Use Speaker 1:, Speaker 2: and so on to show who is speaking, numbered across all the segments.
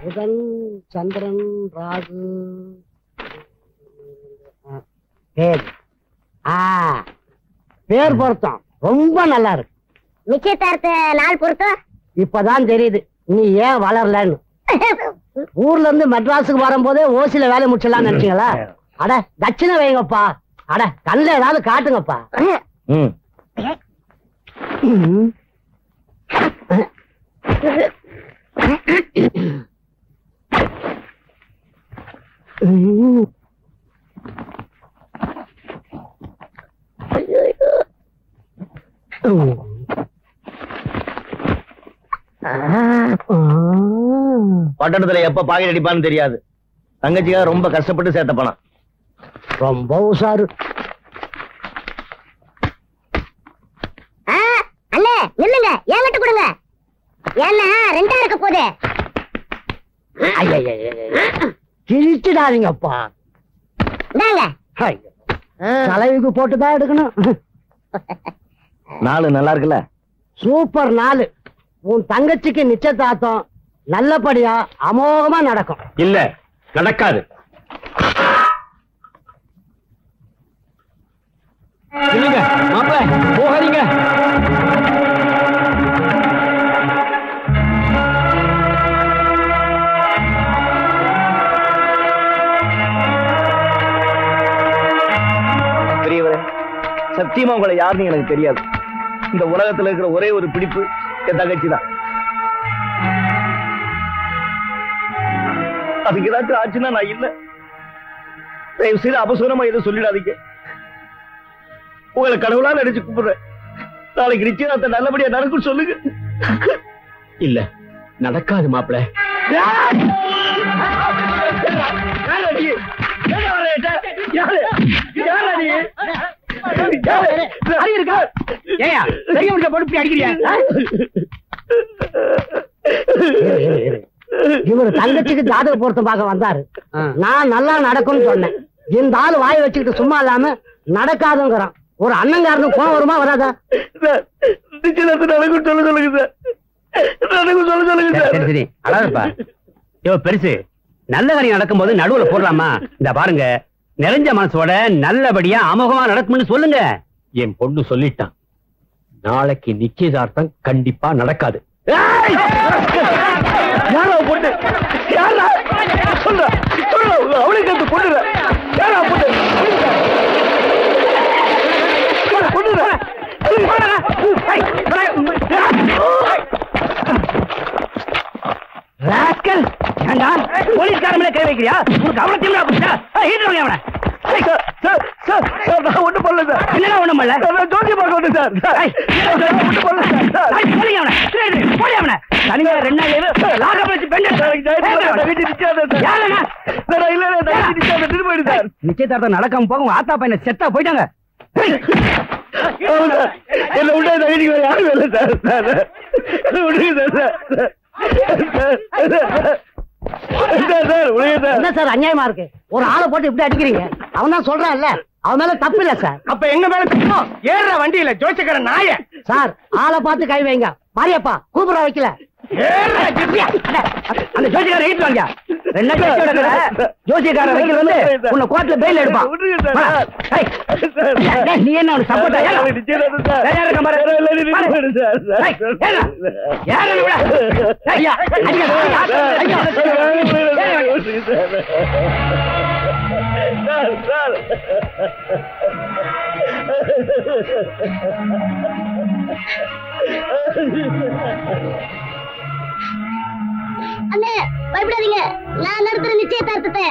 Speaker 1: புதன் சந்திரன் ராகு ஆ, பேர் ஆ பேர் பொருத்தம் ரொம்ப நல்லா இருக்கு
Speaker 2: நிச்சயதார்த்த நாள் பொறுத்தம்
Speaker 1: இப்பதான் தெரியுது நீ ஏன் வளரலன்னு ஊர்ல இருந்து மெட்ராஸுக்கு வரும்போதே ஓசில வேலை முடிச்சிடலாம் நினைச்சீங்களா அட தட்சிணை வைங்கப்பா அட கண்ணுல ஏதாவது காட்டுங்கப்பா
Speaker 3: ம்
Speaker 1: ம். ம். ம். ஆ. ஆ.
Speaker 3: பட்டணத்துல எப்ப பாக்கெட் அடிப்பான்னு தெரியாது தங்கச்சிக்காக ரொம்ப கஷ்டப்பட்டு சேர்த்த பணம்
Speaker 1: ரொம்ப உஷாரு
Speaker 2: ஆ, அண்ணே நில்லுங்க என்கிட்ட கொடுங்க ஏன்னா ரெண்டா இருக்க போகுது
Speaker 1: கிழிச்சிடாதீங்கப்பா
Speaker 2: இந்தாங்க
Speaker 1: ஐயோ. தலைவிக்கு போட்டுதான் எடுக்கணும்
Speaker 3: நாலு நல்லா இருக்குல்ல
Speaker 1: சூப்பர் நாலு உன் தங்கச்சிக்கு நிச்சயதார்த்தம் நல்லபடியா அமோகமா நடக்கும்
Speaker 3: இல்ல நடக்காது இல்லைங்க மாப்பிள்ள போகாதீங்க பெரியவரே சத்தியமா உங்களை யாருன்னு எனக்கு தெரியாது இந்த உலகத்துல இருக்கிற ஒரே ஒரு பிடிப்பு என் தங்கச்சி தான் அதுக்கு ஏதாச்சும் ஆச்சுன்னா நான் இல்ல தயவு செய்து அபசூரமா எதுவும் சொல்லிடாதீங்க உங்களை கடவுளா நினைச்சு கூப்பிடுறேன் நாளைக்கு நிச்சயதார்த்தம் நல்லபடியா நடக்கும் சொல்லுங்க இல்ல நடக்காது மாப்பிள
Speaker 1: இவரு தங்கச்சிக்கு ஜாதக பொருத்தம் பார்க்க வந்தாரு நான் நல்லா நடக்கும்னு சொன்னேன் இந்த ஆளு வாய் வச்சுக்கிட்டு சும்மா இல்லாம நடக்காதுங்கிறான் ஒரு அண்ணங்காரனுக்கு கோவம் வருமா வராதா
Speaker 3: நிச்சயதார்த்தம் நடக்கும் சொல்ல சொல்லுங்க சார் நடக்கும் சொல்ல சொல்லுங்க சார்
Speaker 4: சரி சரி அழகப்பா யோ பெருசு நல்ல காரியம் நடக்கும்போது நடுவுல போடலாமா இந்த பாருங்க நிறைஞ்ச மனசோட நல்லபடியா அமோகமா நடக்கும்னு சொல்லுங்க என் பொண்ணு சொல்லிட்டான் நாளைக்கு நிச்சயதார்த்தம் கண்டிப்பா நடக்காது
Speaker 3: யாரா பொண்ணு யாரா சொல்ற சொல்ற அவளுக்கு அந்த பொண்ணு யாரா பொண்ணு பொண்ணு
Speaker 4: ராஸ்கல் ஏண்டா போலீஸ்கார மேல கை வைக்கிறியா உனக்கு அவனை திமிரா புடிச்சா ஹீட் வாங்க அவனை
Speaker 3: சார் சார் சார் சார் நான் ஒண்ணும் பண்ணல சார்
Speaker 4: என்னடா ஒண்ணும் பண்ணல
Speaker 3: நான் ஜோதி பார்க்க வந்தேன் சார் சார்
Speaker 4: ஏய்,
Speaker 3: நான் ஒண்ணும் பண்ணல சார் சார்
Speaker 4: ஏய், போடுங்க அவனை. சரி, சரி, போடு அவனை. தனியா ரெண்டு நாள் leave. லாகப் வச்சு பெண் எடுத்து.
Speaker 3: எனக்கு ஜெயலலிதா தங்கச்சி நிச்சயதார்த்தம் சார்.
Speaker 4: யாருங்க?
Speaker 3: சார், இல்ல, இல்ல, தங்கச்சி நிச்சயதார்த்தம் திரும்ப எடுத்து சார்.
Speaker 4: நிச்சயதார்த்தம் நடக்காம போக உங்க ஆத்தா பையனை செத்தா போயிட்டாங்க
Speaker 3: ஆமா சார். என்னை விட்டா என் தங்கச்சிக்கு வேற யாரும் இல்லை சார். சார், என்னை விடுங்க sir, sir. Sir, sir, sir, sir, விடுங்க சார்.
Speaker 1: என்ன சார் அநியாயமா இருக்கு ஒரு ஆளை போட்டு இப்படி அடிக்கிறீங்க அவன் தான் சொல்றான்ல அவன் மேல தப்பு இல்ல சார்
Speaker 4: அப்ப எங்க மேல குத்தம் ஏற வண்டியில ஜோசிக்கிற நாய
Speaker 1: சார் ஆளை பார்த்து கை வைங்க மாரியப்பா கூப்பிட வைக்கல
Speaker 4: அந்த ஜோசிக்கார ரைட் வாங்க ரெண்டு ஜோசியோட கடை ஜோசியக்கார வைக்கிற வந்து உன்னை கோர்ட்ல பெயில் எடுப்பான்
Speaker 3: விடுங்க சார்.
Speaker 4: வா. ஏய்,
Speaker 3: சார், சார்.
Speaker 4: டேய், நீ என்ன அவனுக்கு சப்போர்ட்டா
Speaker 3: எனக்கு நிச்சயதார்த்தம் சார்.
Speaker 4: வேற யாரு இருக்க பாரு.
Speaker 3: வேற எல்லாரும் நின்று
Speaker 4: பாரு.
Speaker 3: போயிடு சார், சார்.
Speaker 4: ஏய், ஏறுடா. ஏறுடா, விடா. ஏய், ஐயா, ஐயா, ஐயா,
Speaker 3: சார்,
Speaker 4: ஐயா,
Speaker 3: சார், வேற போயிடு சார்.
Speaker 4: ஏறுடா.
Speaker 3: விடுங்க சார். Sir, sir.
Speaker 2: அண்ணே பயப்படாதீங்க நான் நடத்துற நிச்சயதார்த்தத்தை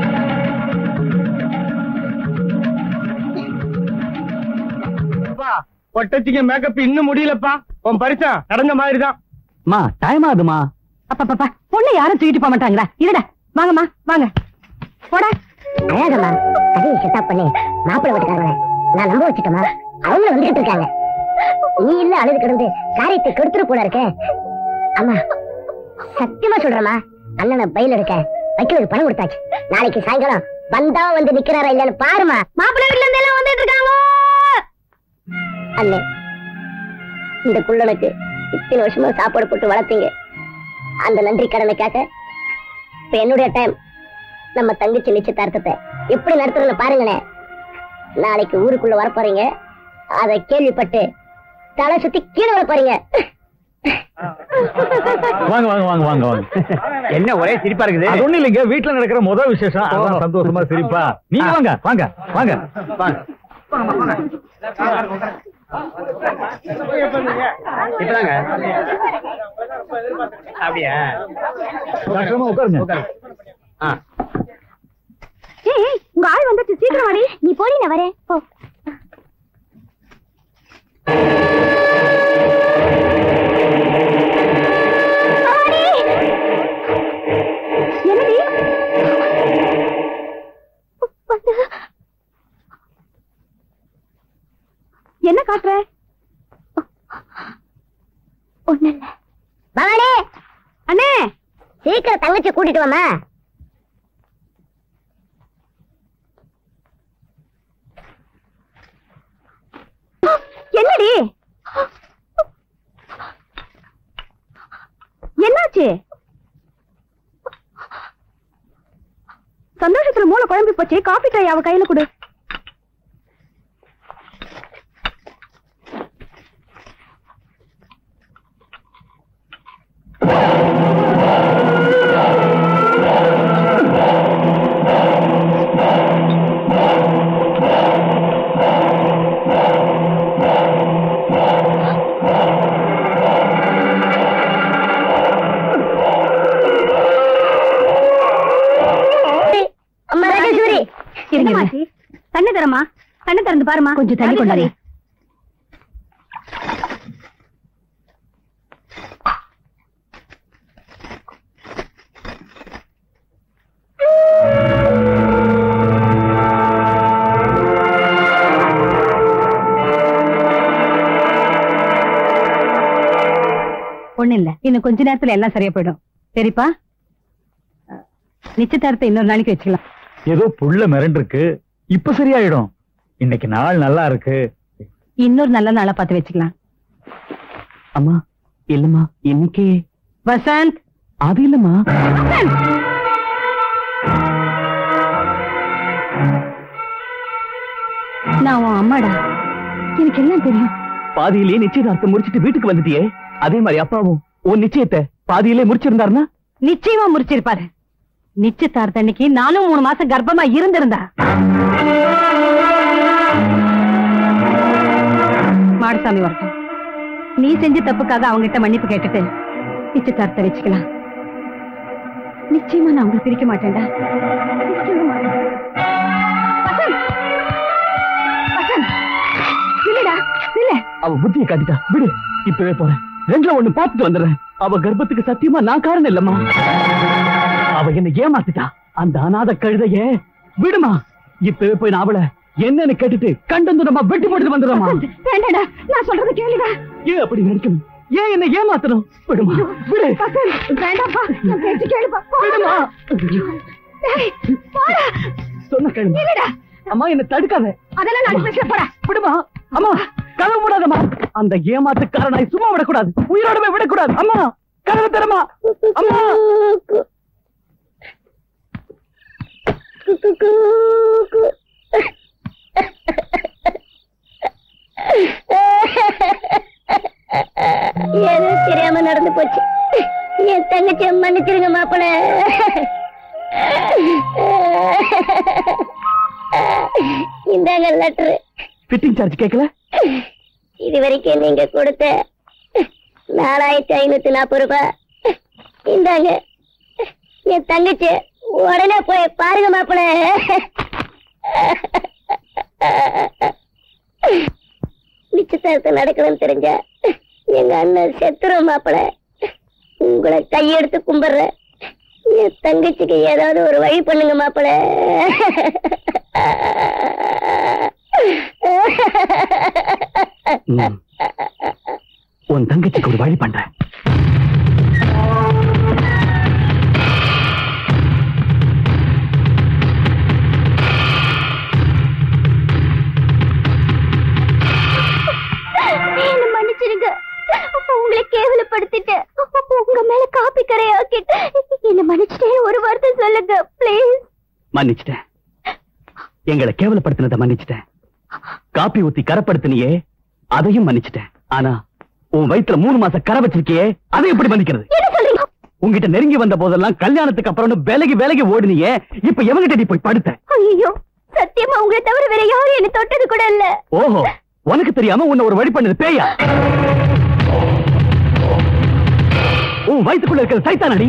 Speaker 4: பொட்டச்சிங்க மேக்கப் இன்னும் முடியலப்பா உன் பரிசா நடந்த மாதிரி தான் மா டைம் ஆகுதுமா
Speaker 5: அப்பா பொண்ணு யாரும் தூக்கிட்டு போக மாட்டாங்களா இருடா வாங்கம்மா வாங்க போடா
Speaker 2: அழகம்மா கதையை செட்டப் பண்ணி மாப்பிள்ளை வீட்டுக்காரங்க நான் நம்ப வச்சுட்டோமா அவங்க வந்துகிட்டு இருக்காங்க நீ இல்ல அழுது கிடந்து காரியத்தை கெடுத்துட போல இருக்க அம்மா சத்தியமா சொல்றேம்மா அண்ணனை பயில் எடுக்க வைக்கிறதுக்கு பணம் கொடுத்தாச்சு நாளைக்கு சாயங்காலம் வந்தா வந்து நிக்கிறாரா இல்லன்னு பாருமா மாப்பிள்ளை வீட்டுல இருந்து எல்லாம் வந்துட்டு இருக்காங்க அண்ணே இந்த குள்ளனுக்கு இத்தனை வருஷமா சாப்பாடு போட்டு வளர்த்தீங்க அந்த நன்றி கடனுக்காக இப்ப என்னுடைய டைம் நம்ம தங்கச்சி நிச்சயதார்த்தத்தை எப்படி நடத்துறதுன்னு பாருங்களேன் நாளைக்கு ஊருக்குள்ள வர போறீங்க அதை கேள்விப்பட்டு தலை சுத்தி கீழே வர போறீங்க
Speaker 6: வாங்க வாங்க வாங்க வாங்க வாங்க
Speaker 4: என்ன ஒரே சிரிப்பா இருக்குது
Speaker 6: அது ஒண்ணு இல்லைங்க வீட்டுல நடக்கிற முதல் விசேஷம் அதான் சந்தோஷமா சிரிப்பா நீங்க வாங்க வாங்க வாங்க
Speaker 4: வாங்க இப்பதாங்க அப்படியா
Speaker 6: சீக்கிரமா உட்காருங்க
Speaker 4: உட்காருங்க. ஆ
Speaker 2: ஏய் உங்க ஆள் வந்துச்சு சீக்கிரம் வாடி நீ போடி நான் வரேன் போ என்னடி என்ன காட்டுற ஒண்ணு இல்ல பவானி அண்ணே சீக்கிரம் தங்கச்சி கூட்டிட்டு வாமா என்னடி என்னாச்சு சந்தோஷத்துல மூளை குழம்பி போச்சு காபி ட்ரை அவ கையில கொடு அம்மா ராஜேஸ்வரி
Speaker 5: இருங்க, இருங்க.
Speaker 2: தண்ணி தரமா தண்ணி திறந்து பாருமா
Speaker 5: கொஞ்சம் தண்ணி கொண்டாங்க ஒண்ணு இல்ல இன்னும் கொஞ்ச நேரத்துல எல்லாம் சரியா போயிடும் சரிப்பா நிச்சயதார்த்தம் இன்னொரு நாளைக்கு வச்சுக்கலாம்
Speaker 6: ஏதோ புள்ள மிரண்டு இருக்கு இப்ப சரியாயிடும் இன்னைக்கு நாள் நல்லா இருக்கு
Speaker 5: இன்னொரு நல்ல நாளா பார்த்து வச்சுக்கலாம்
Speaker 4: அம்மா இல்லம்மா இன்னைக்கு
Speaker 5: வசந்த்
Speaker 4: அது இல்லம்மா
Speaker 5: நான் உன் அம்மாடா எனக்கு எல்லாம் தெரியும்
Speaker 4: பாதியிலே நிச்சயதார்த்தம் முடிச்சிட்டு வீட்டுக்கு வந்துட்டியே அதே மாதிரி அப்பாவும் உன் நிச்சயத்தை பாதியிலே முடிச்சிருந்தாருன்னா
Speaker 5: நிச்சயமா முடிச்சிருப்பாரு நிச்சயதார்த்த அன்னைக்கு நானும் மூணு மாசம் கர்ப்பமா இருந்திருந்தா மாடசாமி வரட்டும் நீ செஞ்ச தப்புக்காக அவங்ககிட்ட மன்னிப்பு கேட்டுட்டு நிச்சயதார்த்த வச்சுக்கலாம் நிச்சயமா நான் உங்களை பிரிக்க மாட்டேன்டா நிச்சயமா மாட்டேன். வசந்த்! வசந்த்! நில்லுடா, நில்லு.
Speaker 4: அவ புத்தியை காட்டிட்டா விடு இப்பவே போறேன் ரெண்டுல ஒண்ணு பார்த்துட்டு வந்துடுறேன் அவ கர்ப்பத்துக்கு சத்தியமா நான் காரணம் இல்லம்மா அவ என்ன ஏமாத்திட்டா அந்த அநாத கழுதைய விடுமா இப்பவே போய் நான் அவளை என்னன்னு கேட்டுட்டு கண்டந்துடமா வெட்டி போட்டு வந்துடுறமா
Speaker 5: வசந்த், வேண்டாடா நான் சொல்றது கேளுடா
Speaker 4: ஏன் அப்படி நடிக்கணும் ஏன் என்ன ஏமாத்தணும் விடுமா விடு
Speaker 5: வசந்த், வேண்டாப்பா நான் பேச்சு கேளுப்பா
Speaker 4: விடுமா
Speaker 5: டேய், போடா.
Speaker 4: சொன்ன கேளுமா
Speaker 5: நில்லுடா.
Speaker 4: அம்மா என்ன தடுக்காத
Speaker 5: அதெல்லாம் நான் பேச போறேன்
Speaker 4: விடுமா அம்மா கதவு மூடாதம்மா அந்த ஏமாத்துக்காரனை சும்மா விடக்கூடாது உயிரோடவே விடக்கூடாது அம்மா கதவு தரமா அம்மா
Speaker 2: ஏதோ தெரியாம நடந்து போச்சு என் தங்கச்சிய மன்னிச்சிருங்க மாப்பிள இந்தாங்க லெட்டர்
Speaker 4: ஃபிட்டிங் சார்ஜ் கேட்கல
Speaker 2: இது வரைக்கும் நீங்க கொடுத்த நாலாயிரத்தி ஐநூத்தி நாற்பது ரூபாய் இந்தாங்க என் தங்கச்சி உடனே போய் பாருங்க மாப்பிள நிச்சயதார்த்தம் நடக்கணும்னு தெரிஞ்ச எங்க அண்ணன் செத்துரும் மாப்பிள உங்களை கையெடுத்து கும்பிடுறேன் என் தங்கச்சிக்கு ஏதாவது ஒரு வழி பண்ணுங்க மாப்பிள
Speaker 4: ம். உன் தங்கச்சிக்கு ஒரு வழி பண்றேன்
Speaker 2: என்ன மன்னிச்சிருங்க உங்களை கேவலப்படுத்திட்டு உங்க மேல காப்பி கரையாக்கிட்டு என்ன மன்னிச்சிட்டு மன்னிச்சிட்டேன் ஒரு வார்த்தை சொல்லுங்க ப்ளீஸ்
Speaker 4: மன்னிச்சிட்டேன் எங்களை கேவலப்படுத்தினதை மன்னிச்சிட்டேன் காப்பி ஊத்தி கரப்படுத்தினியே அதையும் மன்னிச்சிட்டேன் ஆனா உன் வயித்துல மூணு மாசம் கரை வச்சிருக்கியே அதை எப்படி மன்னிக்கிறது
Speaker 2: என்ன சொல்றீங்க
Speaker 4: உன்கிட்ட நெருங்கி வந்த போதெல்லாம் கல்யாணத்துக்கு அப்புறம் விலகி விலகி ஓடினியே இப்ப எவங்கிட்ட நீ போய் படுத்த
Speaker 2: ஐயோ சத்தியமா உங்களை தவிர வேற யாரும் என்ன தொட்டது கூட இல்ல
Speaker 4: ஓஹோ உனக்கு தெரியாம உன்னை ஒரு வழி பண்ணது பேயா உன் வயித்துக்குள்ள இருக்கிற சைத்தானடி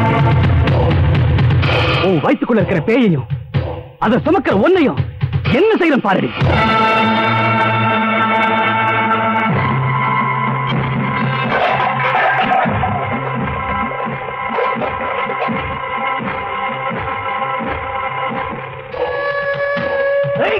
Speaker 4: உன் வயித்துக்குள்ள இருக்கிற பேயையும் அதை சுமக்கிற ஒன்னையும் என்ன செய்யணும் பாருடி ஏய்!